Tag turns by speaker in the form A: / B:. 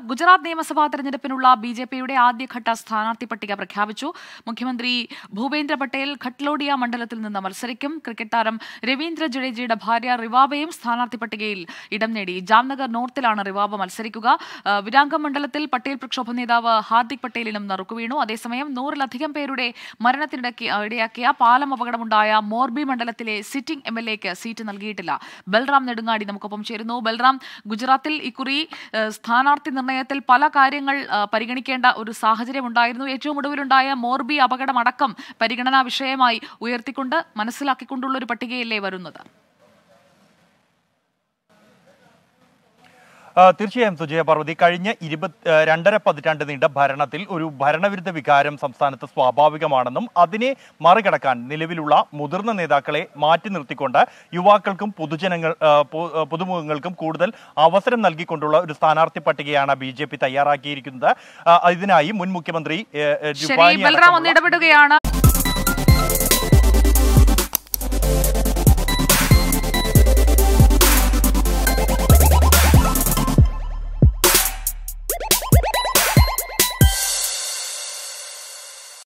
A: ഗുജറാത്ത് നിയമസഭാ തെരഞ്ഞെടുപ്പിനുള്ള B J പിയുടെ ആദ്യഘട്ട സ്ഥാനാർത്ഥി പട്ടിക പ്രഖ്യാപിച്ചു മുഖ്യമന്ത്രി ഭൂപേന്ദ്ര പട്ടേൽ ഖട്ലോഡിയ മണ്ഡലത്തിൽ നിന്ന് മത്സരിക്കും ക്രിക്കറ്റ് താരം രവീന്ദ്ര ജഡേജയുടെ ഭാര്യ റിവാബയും സ്ഥാനാർത്ഥി പട്ടികയിൽ ഇടം നേടി ജാംനഗർ നോർത്തിലാണ് റിവാബ മത്സരിക്കുക ആ, വിരാങ്കം മണ്ഡലത്തിൽ പട്ടേൽ പ്രക്ഷോഭ നേതാവ് ഹാർദിക് പട്ടേലിനും നറുക്കുവീണു അതേസമയം നൂറിലധികം പേരുടെ മരണത്തിനിടയ്ക്ക് ഇടയാക്കിയ പാലം അപകടമുണ്ടായ മോർബി മണ്ഡലത്തിലെ സിറ്റിംഗ് എം എൽ എക്ക് സീറ്റ് നൽകിയിട്ടില്ല ബൽറാം നെടുങ്ങാടി നമുക്കൊപ്പം ചേരുന്നു ബൽറാം ഗുജറാത്തിൽ ഇക്കുറി ഏഹ്, സ്ഥാനാർത്ഥി നിർണയത്തിൽ പല കാര്യങ്ങൾ ആ, പരിഗണിക്കേണ്ട ഒരു സാഹചര്യം ഉണ്ടായിരുന്നു ഏറ്റവും ഒടുവിലുണ്ടായ മോർബി അപകടമടക്കം പരിഗണനാ വിഷയമായി ഉയർത്തിക്കൊണ്ട് മനസ്സിലാക്കിക്കൊണ്ടുള്ള ഒരു പട്ടികയല്ലേ വരുന്നത്
B: ആ, തീർച്ചയായും സുജയ പാർവതി കഴിഞ്ഞ ഇരുപത് ആ, രണ്ടര പതിറ്റാണ്ട് നീണ്ട ഭരണത്തിൽ ഒരു ഭരണവിരുദ്ധ വികാരം സംസ്ഥാനത്ത് സ്വാഭാവികമാണെന്നും അതിനെ മറികടക്കാൻ നിലവിലുള്ള മുതിർന്ന നേതാക്കളെ മാറ്റി നിർത്തിക്കൊണ്ട് യുവാക്കൾക്കും പൊതുജനങ്ങൾ ആ, പൊ- ആ, പുതുമുഖങ്ങൾക്കും കൂടുതൽ അവസരം നൽകിക്കൊണ്ടുള്ള ഒരു സ്ഥാനാർത്ഥി പട്ടികയാണ് ബി ജെ പി തയ്യാറാക്കിയിരിക്കുന്നത് ആ, ഇതിനായി മുൻ മുഖ്യമന്ത്രി ഏ, ഏ,
A: ശരി
B: രൂപാനി
A: ബൽറാം ഒന്ന്
B: അടക്കമുള്ള-
A: ഇടപെടുകയാണ്